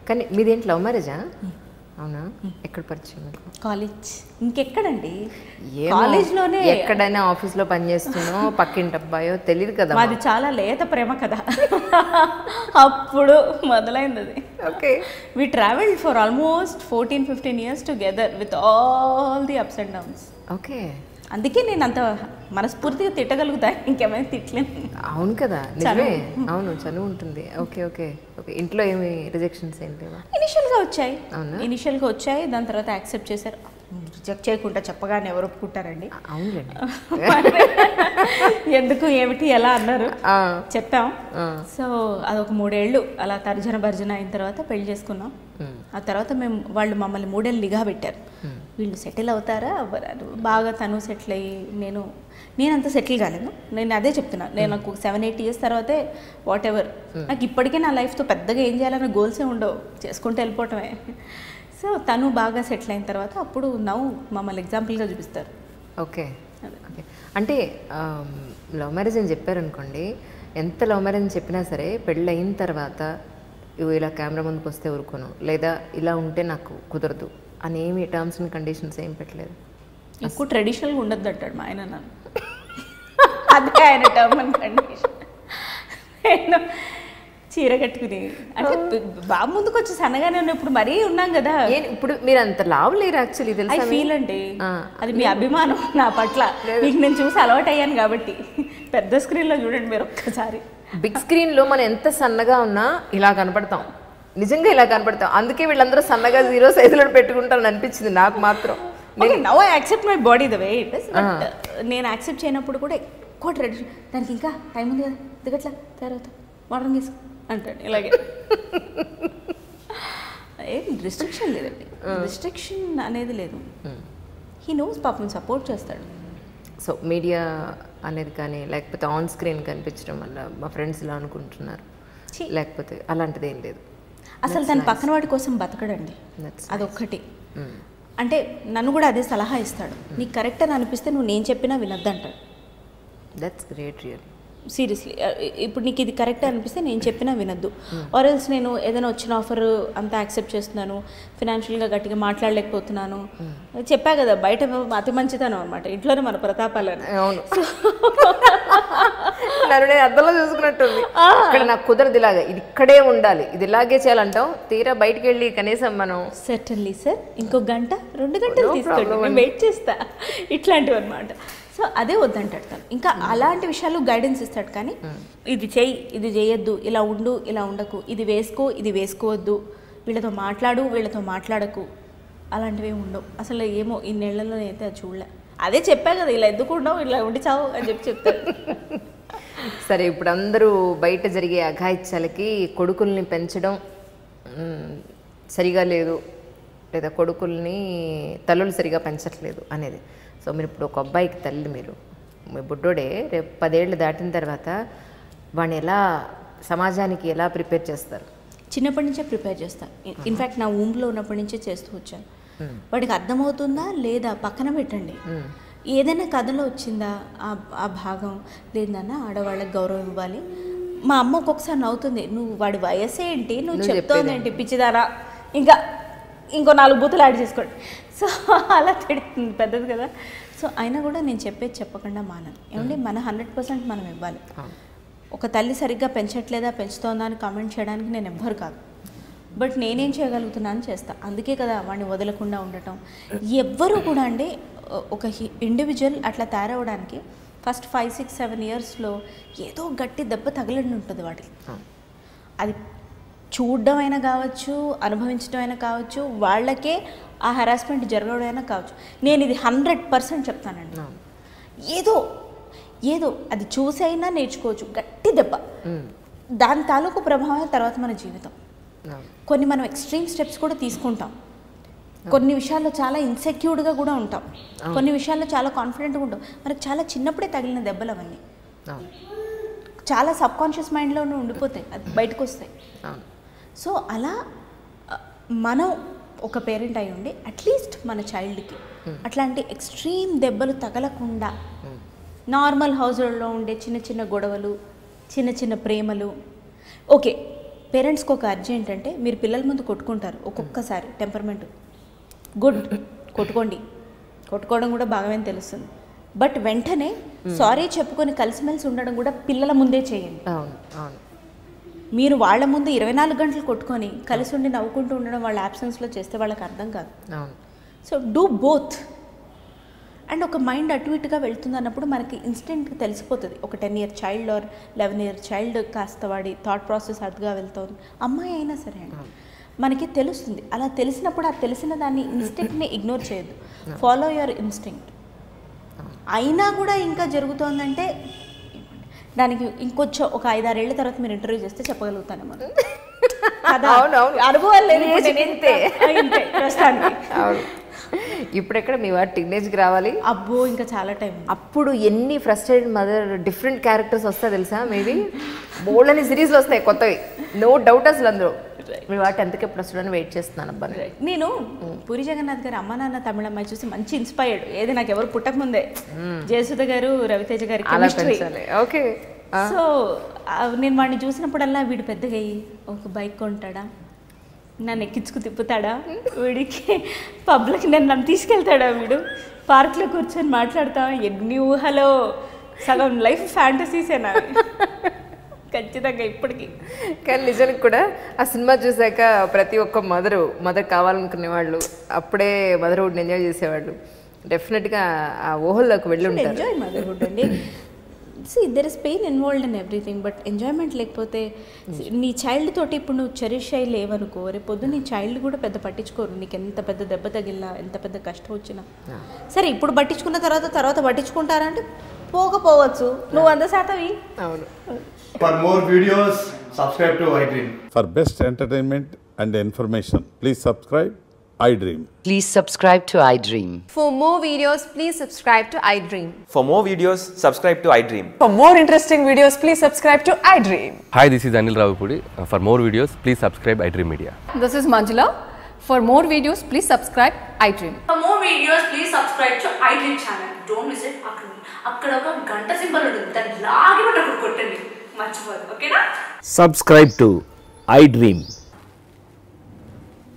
కానీ మీదేంటి లవ్ మ్యారేజా అవునా ఎక్కడ పరిచయం మీకు కాలేజ్ ఇంకెక్కడండి ఏమో, కాలేజ్లోనే ఎక్కడైనా ఆఫీస్లో పనిచేస్తున్నో పక్కింటి అబ్బాయో తెలియదు కదా మాది చాలా లేత ప్రేమ కదా అప్పుడు మొదలైంది అది okay we travelled for almost fourteen fifteen years together with all the ups and downs okay అందుకే నేను అంత మనస్ఫూర్తిగా తిట్టగలుగుతా ఇంకేమైనా తిట్టలేను అవును కదా నిజమే అవును చనువు ఉంటుంది ఓకే ఓకే ఓకే ఇంట్లో ఏమి రిజెక్షన్స్ ఏం లేవా ఇనిషియల్గా వచ్చాయి అవునా? ఇనిషియల్గా వచ్చాయి దాని తర్వాత యాక్సెప్ట్ చేశారు రిజెక్ట్ చేయకుండా చెప్పగానే ఎవరు ఒప్పుకుంటారండి అవునులేండి ఎందుకు ఏమిటి ఎలా అన్నారు ఆ, చెప్పాం ఆ, సో అదొక మూడేళ్ళు అలా తర్జన భర్జన అయిన తర్వాత పెళ్లి చేసుకున్నాం ఉమ్, ఆ తర్వాత మేము వాళ్ళు మమ్మల్ని మూడేళ్ళు నిఘా పెట్టారు ఉమ్, వీళ్ళు సెటిల్ అవుతారా అవ్వరా అని. బాగా తను సెటిల్ అయ్యి నేను నేను అంత సెటిల్ కాలేను నేను అదే చెప్తున్నా నేను నాకు సెవెన్ ఎయిట్ ఇయర్స్ తర్వాతే వాట్ ఎవర్ నాకు ఇప్పటికే నా లైఫ్తో పెద్దగా ఏం చేయాలన్న గోల్సే ఉండవు చేసుకుంటూ వెళ్ళిపోవటమే సో తను బాగా సెటిల్ అయిన తర్వాత అప్పుడు నవ్వు మమ్మల్ని ఎగ్జాంపుల్గా చూపిస్తారు ఓకే ఓకే అంటే లవ్ మ్యారేజ్ అని చెప్పారనుకోండి ఎంత లవ్ మ్యారేజ్ అని చెప్పినా సరే పెళ్ళి అయిన తర్వాత ఇవి ఇలా కెమెరా ముందుకు వస్తే ఊరుకోను లేదా ఇలా ఉంటే నాకు కుదరదు అనేమి టర్మ్స్ అండ్ కండిషన్స్ ఏం పెట్టలేదు ఎక్కువ ట్రెడిషనల్గా ఉండద్దు అంటాడు మా ఆయన నన్ను అదే ఆయన టర్మ్ అండ్ కండిషన్ నేను చీర కట్టుకుని అంటే బాగా ముందుకు వచ్చి సన్నగానే ఉన్న ఇప్పుడు మరీ ఉన్నాం కదా ఏ ఇప్పుడు మీరు అంత లావు లేరు యాక్చువల్లీ ఐ తెలుసా ఫీల్ అండి ఆ. అది మీ అభిమానం నా పట్ల మీకు నేను చూసి అలవాటు అయ్యాను కాబట్టి పెద్ద స్క్రీన్లో చూడండి మీరు ఒక్కసారి బిగ్ స్క్రీన్ లో మనం ఎంత సన్నగా ఉన్నా ఇలా కనపడతాం నిజంగా ఇలా కనపడతాం అందుకే వీళ్ళందరూ సన్నగా జీరో సైజులో పెట్టుకుంటారని అనిపించింది నాకు మాత్రం okay now I accept my body the way it is but నేను యాక్సెప్ట్ చేయనప్పుడు కూడా ఎక్కువ ట్రెడిషన్ దానికి ఇంకా టైం ఉంది కదా దిగట్లా తర్వాత వాటర్ తీసుకో అంటాడు ఇలాగే ఏం రిస్ట్రిక్షన్ లేదండి రిస్ట్రిక్షన్ అనేది లేదు హీ నోస్ పాపం సపోర్ట్ చేస్తాడు సో మీడియా అనేది కానీ లేకపోతే ఆన్ స్క్రీన్ కనిపించడం వల్ల మా ఫ్రెండ్స్ ఇలా అనుకుంటున్నారు ఛీ. లేకపోతే అలాంటిది ఏం లేదు అసలు తన పక్కన వాడి కోసం బతకడండి That's అదొక్కటి అంటే నన్ను కూడా అదే సలహా ఇస్తాడు నీకు కరెక్ట్ అని అనిపిస్తే నువ్వు నేను చెప్పినా వినొద్దంటాడు దట్స్ గ్రేట్ రియల్ సీరియస్లీ ఇప్పుడు నీకు ఇది కరెక్ట్ అనిపిస్తే నేను చెప్పినా వినొద్దు ఆర్ ఎల్స్ నేను ఏదైనా వచ్చిన ఆఫర్ అంతా యాక్సెప్ట్ చేస్తున్నాను ఫినాన్షియల్గా గట్టిగా మాట్లాడలేకపోతున్నాను చెప్పా కదా బయట అతి మంచితనం అనమాట ఇంట్లోనే మన ప్రతాపాలని అవును నన్ను నేను అద్దంలో చూసుకున్నట్టుంది ఇక్కడ నాకు కుదరదు ఇలాగా ఇది ఇక్కడే ఉండాలి ఇది ఇలాగే చేయాలంటాం తీరా బయటికి వెళ్ళి కనీసం మనం సర్టన్లీ సార్ ఇంకో గంట రెండు గంటలు తీసుకోండి నేను వెయిట్ చేస్తా ఇట్లాంటివి అనమాట సో అదే వద్దంటాడు తను ఇంకా అలాంటి విషయాలు గైడెన్స్ ఇస్తాడు కానీ ఇది చెయ్యి ఇది చేయొద్దు ఇలా ఉండు ఇలా ఉండకు ఇది వేసుకో ఇది వేసుకోవద్దు వీళ్ళతో మాట్లాడు వీళ్ళతో మాట్లాడకు అలాంటివి ఏమి ఉండవు అసలు ఏమో ఇన్నేళ్లలో అయితే అది చూడలే అదే చెప్పా కదా ఇలా ఎందుకు ఉండవు ఇలా ఉండి చావు అని చెప్పి చెప్తాడు సరే ఇప్పుడు అందరూ బయట జరిగే అఘాయిత్యాలకి కొడుకుల్ని పెంచడం మ్, సరిగా లేదు లేదా కొడుకుల్ని తల్లులు సరిగా పెంచట్లేదు అనేది సో మీరు ఇప్పుడు ఒక అబ్బాయికి తల్లి మీరు మీ బుడ్డోడే రేపు పదేళ్ళు దాటిన తర్వాత వాడిని ఎలా సమాజానికి ఎలా ప్రిపేర్ చేస్తారు చిన్నప్పటి నుంచే ప్రిపేర్ చేస్తాను ఇన్ఫ్యాక్ట్ నా ఊంలో ఉన్నప్పటి నుంచే చేస్తూ వచ్చాను వాడికి అర్థమవుతుందా లేదా పక్కన పెట్టండి ఏదైనా కథలో వచ్చిందా ఆ ఆ భాగం లేదన్నా ఆడవాళ్ళకి గౌరవం ఇవ్వాలి మా అమ్మ ఒక్కొక్కసారి నవ్వుతుంది నువ్వు వాడి వయసు ఏంటి నువ్వు నువ్వు చెప్తోంది ఏంటి పిచ్చిదారా ఇంకా ఇంకో నాలుగు బూతులు యాడ్ చేసుకోండి సో అలా తిడుతుంది పెద్దది కదా సో అయినా కూడా నేను చెప్పేది చెప్పకుండా మానను ఏమంటే మన హండ్రెడ్ పర్సెంట్ మనం ఇవ్వాలి ఒక తల్లి సరిగ్గా పెంచట్లేదా పెంచుతోందా అని కామెంట్ చేయడానికి నేను ఎవ్వరు కాదు బట్ నేనేం చేయగలుగుతున్నాను చేస్తా అందుకే కదా వాడిని వదలకుండా ఉండటం ఎవ్వరు కూడా అండి ఒ- ఒక ఇండివిజువల్ అట్లా తయారవడానికి ఫస్ట్ ఫైవ్ సిక్స్ సెవెన్ ఇయర్స్లో ఏదో గట్టి దెబ్బ తగిలిండి ఉంటుంది వాటికి అది చూడడం అయినా కావచ్చు అనుభవించడం అయినా కావచ్చు వాళ్ళకే ఆ హెరాస్మెంట్ జరగడం అయినా కావచ్చు నేను ఇది హండ్రెడ్ పర్సెంట్ చెప్తానండి ఏదో ఏదో అది చూసైనా నేర్చుకోవచ్చు గట్టి దెబ్బ దాని తాలూకు ప్రభావం తర్వాత మన జీవితం కొన్ని మనం ఎక్స్ట్రీమ్ స్టెప్స్ కూడా తీసుకుంటాం కొన్ని విషయాల్లో చాలా ఇన్సెక్యూర్డ్గా కూడా ఉంటాం కొన్ని విషయాల్లో చాలా కాన్ఫిడెంట్గా ఉంటాం మనకు చాలా చిన్నప్పుడే తగిలిన దెబ్బలు అవన్నీ అవును చాలా సబ్ కాన్షియస్ మైండ్లోనే ఉండిపోతాయి అది బయటకు వస్తాయి అవును సో అలా ఆ, మనం ఒక పేరెంట్ అయి ఉండి అట్లీస్ట్ మన చైల్డ్కి అట్లాంటి ఎక్స్ట్రీమ్ దెబ్బలు తగలకుండా నార్మల్ హౌస్లో ఉండే చిన్న చిన్న గొడవలు చిన్న చిన్న ప్రేమలు ఓకే పేరెంట్స్కి ఒక అర్జీ ఏంటంటే మీరు పిల్లల ముందు కొట్టుకుంటారు ఒక్కొక్కసారి టెంపర్మెంట్ గుడ్ కొట్టుకోండి కొట్టుకోవడం కూడా బాగానే తెలుస్తుంది బట్ వెంటనే సారీ చెప్పుకొని కలిసిమెలిసి ఉండడం కూడా పిల్లల ముందే చేయండి అవును అవును మీరు వాళ్ళ ముందు ఇరవై నాలుగు గంటలు కొట్టుకొని కలిసి ఉండి నవ్వుకుంటూ ఉండడం వాళ్ళ యాబ్సెన్స్లో చేస్తే వాళ్ళకి అర్థం కాదు అవును సో డూ బోత్ అండ్ ఒక మైండ్ అటు ఇటుగా వెళ్తుంది అన్నప్పుడు మనకి ఇన్స్టెంట్గా తెలిసిపోతుంది ఒక ten year child or eleven year child కాస్త వాడి థాట్ ప్రాసెస్ అటుగా వెళ్తుంది అమ్మాయి అయినా సరే అండి మనకి తెలుస్తుంది అలా తెలిసినప్పుడు ఆ తెలిసిన దాన్ని ఇన్స్టింక్ట్ని ఇగ్నోర్ చేయొద్దు ఫాలో యువర్ ఇన్స్టింక్ట్ అయినా కూడా ఇంకా జరుగుతోందంటే దానికి ఇంకొంచెం ఒక ఐదారేళ్ల తర్వాత మీరు ఇంటర్వ్యూ చేస్తే చెప్పగలుగుతాను మనం కదా? అవును, అవును. అనుభవాలు లేదు ఇప్పుడు ఏజ్ నేను ఇంతే. ఇంతే ప్రస్తుతానికి అవును ఇప్పుడెక్కడ మీ వాడు టీనేజ్కి రావాలి అబ్బో ఇంకా చాలా టైం అప్పుడు ఎన్ని ఫ్రస్ట్రేటెడ్ మదర్ డిఫరెంట్ క్యారెక్టర్స్ వస్తాయి తెలుసా మేబీ బోల్డ్ అని సిరీస్లు వస్తాయి కొత్తవి నో డౌట్ అసలు అందరూ మీ వాడు టెన్త్కి ఎప్పుడు వస్తుందని వెయిట్ చేస్తున్నాను అబ్బా నేను. నేను పూరి జగన్నాథ్ గారు అమ్మ నాన్న తమిళ అమ్మాయి చూసి మంచి ఇన్స్పైర్డ్ ఏది నాకు ఎవరు పుట్టక ముందే జయసుధ గారు రవితేజ గారి అలా కెమిస్ట్రీ పెంచాలి ఓకే సో ఆ, నేను వాడిని చూసినప్పుడల్లా వీడు పెద్దగా అయ్యి ఒక బైక్ కొంటాడా నన్ను ఎక్కించుకు తిప్పుతాడా వీడికి పబ్లిక్ నన్ను నన్ను తీసుకెళ్తాడా వీడు పార్క్లో కూర్చొని మాట్లాడతా ఎన్ని ఊహలో సగం లైఫ్ ఫ్యాంటసీసేనా ఖచ్చితంగా ఇప్పటికీ కానీ నిజానికి కూడా ఆ సినిమా చూసాక ప్రతి ఒక్క మదరు మదర్ కావాలనుకునే వాళ్ళు అప్పుడే మదర్హుడ్ని ఎంజాయ్ చేసేవాళ్ళు డెఫినెట్గా ఆ ఊహల్లోకి వెళ్ళి ఉంటారు ఎంజాయ్ మదర్హుడ్ అండి see there is pain involved in everything but ఎంజాయ్మెంట్ లేకపోతే నీ చైల్డ్ తోటి ఇప్పుడు నువ్వు చెరిష్ అయ్యి లేవనుకో రేపు పొద్దు నీ చైల్డ్ కూడా పెద్ద పట్టించుకోరు నీకు ఎంత పెద్ద దెబ్బ తగిలినా ఎంత పెద్ద కష్టం వచ్చినా సరే ఇప్పుడు పట్టించుకున్న తర్వాత తర్వాత పట్టించుకుంటారంటే పోకపోవచ్చు నువ్వు వంద శాతం ఇయ్యి. అవును For more videos, subscribe to iDream. For best entertainment and information, please subscribe iDream. Please subscribe to iDream. For more videos, please subscribe to iDream. For more videos, subscribe to iDream. For more interesting videos, please subscribe to iDream. Hi, this is Anil Ravipudi. Uh, For more videos, please subscribe iDream Media. This is Manjula. For more videos, please subscribe iDream. For more videos, please subscribe to iDream channel. Don't miss it. అక్కడ అక్కడ ఒక గంట symbol ఉంటుంది దాన్ని లాగి పట్టి కొట్టండి మర్చిపోదు ఓకేనా subscribe to iDream.